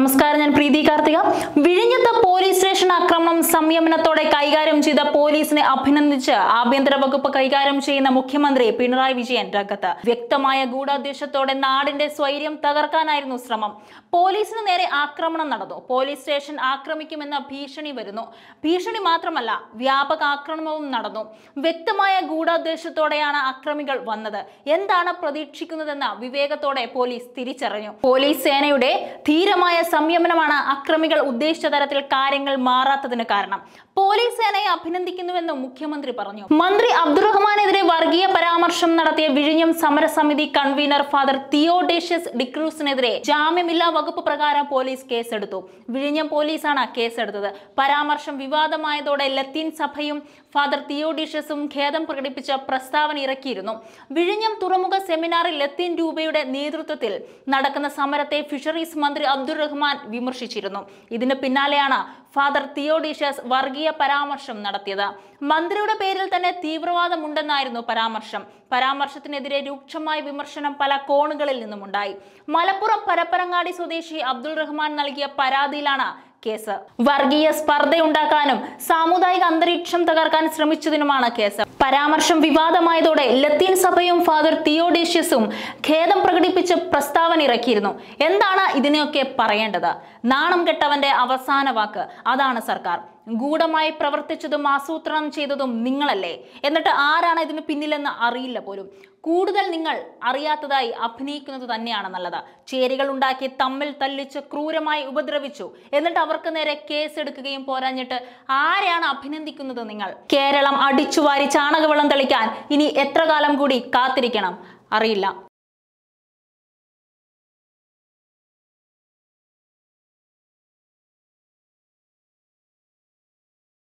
നമസ്കാരം ഞാൻ പ്രീതി കാർത്തിക വിഴിഞ്ഞത്ത് പോലീസ് സ്റ്റേഷൻ ആക്രമണം സംയമനത്തോടെ കൈകാര്യം ചെയ്ത പോലീസിനെ അഭിനന്ദിച്ച് ആഭ്യന്തര വകുപ്പ് കൈകാര്യം ചെയ്യുന്ന മുഖ്യമന്ത്രി പിണറായി വിജയൻ രംഗത്ത് വ്യക്തമായ ഗൂഢോദ്ദേശത്തോടെ നാടിന്റെ സ്വൈര്യം തകർക്കാനായിരുന്നു ശ്രമം പോലീസിന് നേരെ ആക്രമണം നടന്നു പോലീസ് സ്റ്റേഷൻ ആക്രമിക്കുമെന്ന ഭീഷണി വരുന്നു ഭീഷണി മാത്രമല്ല വ്യാപക ആക്രമണവും നടന്നു വ്യക്തമായ ഗൂഢോദ്ദേശത്തോടെയാണ് അക്രമികൾ വന്നത് എന്താണ് പ്രതീക്ഷിക്കുന്നതെന്ന് വിവേകത്തോടെ പോലീസ് തിരിച്ചറിഞ്ഞു പോലീസ് സേനയുടെ ധീരമായ സംയമനമാണ് അക്രമികൾ ഉദ്ദേശിച്ച തരത്തിൽ കാര്യങ്ങൾ മാറാത്തതിന് കാരണം പോലീസ് സേനയെ അഭിനന്ദിക്കുന്നുവെന്നും മുഖ്യമന്ത്രി പറഞ്ഞു മന്ത്രി അബ്ദുറഹ്മാനെതിരെ വർഗീയ പരാമർശം നടത്തിയ വിഴിഞ്ഞം സമരസമിതി കൺവീനർ ഫാദർ തിയോഡേഷ്യസ് ഡിക്രൂസിനെതിരെ ജാമ്യമില്ലാ വകുപ്പ് പ്രകാരം പോലീസ് കേസെടുത്തു വിഴിഞ്ഞം പോലീസാണ് കേസെടുത്തത് പരാമർശം വിവാദമായതോടെ ലത്തീൻ സഭയും ഫാദർ തിയോഡീഷ്യസും ഖേദം പ്രകടിപ്പിച്ച പ്രസ്താവന ഇറക്കിയിരുന്നു വിഴിഞ്ഞം തുറമുഖ സെമിനാറിൽ ലത്തീൻ രൂപയുടെ നേതൃത്വത്തിൽ നടക്കുന്ന സമരത്തെ ഫിഷറീസ് മന്ത്രി അബ്ദുൾ റഹ്മാൻ വിമർശിച്ചിരുന്നു ഇതിന് പിന്നാലെയാണ് ഫാദർ തിയോഡീഷ്യസ് വർഗീയ പരാമർശം നടത്തിയത് മന്ത്രിയുടെ പേരിൽ തന്നെ തീവ്രവാദമുണ്ടെന്നായിരുന്നു പരാമർശം പരാമർശത്തിനെതിരെ രൂക്ഷമായ വിമർശനം പല കോണുകളിൽ നിന്നുമുണ്ടായി മലപ്പുറം പരപ്പരങ്ങാടി സ്വദേശി അബ്ദുൾ റഹ്മാൻ നൽകിയ പരാതിയിലാണ് കേസ് വർഗീയ സ്പർദ്ധയുണ്ടാക്കാനും സാമുദായിക അന്തരീക്ഷം തകർക്കാൻ ശ്രമിച്ചതിനുമാണ് കേസ് പരാമർശം വിവാദമായതോടെ ലത്തീൻ സഭയും ഫാദർ തിയോഡേഷ്യസും ഖേദം പ്രകടിപ്പിച്ച് പ്രസ്താവന ഇറക്കിയിരുന്നു എന്താണ് ഇതിനെയൊക്കെ പറയേണ്ടത് നാണം കെട്ടവന്റെ അവസാന വാക്ക് അതാണ് സർക്കാർ ഗൂഢമായി പ്രവർത്തിച്ചതും ആസൂത്രണം ചെയ്തതും നിങ്ങളല്ലേ എന്നിട്ട് ആരാണ് ഇതിന് പിന്നിലെന്ന് അറിയില്ല പോലും കൂടുതൽ നിങ്ങൾ അറിയാത്തതായി അഭിനയിക്കുന്നത് തന്നെയാണ് നല്ലത് ചേരികൾ ഉണ്ടാക്കി തമ്മിൽ തല്ലിച്ച് ക്രൂരമായി ഉപദ്രവിച്ചു എന്നിട്ട് അവർക്ക് നേരെ കേസെടുക്കുകയും പോരാഞ്ഞിട്ട് ആരെയാണ് അഭിനന്ദിക്കുന്നത് നിങ്ങൾ കേരളം അടിച്ചുവാരി ചാണകവെള്ളം തെളിക്കാൻ ഇനി എത്ര കാലം കൂടി കാത്തിരിക്കണം അറിയില്ല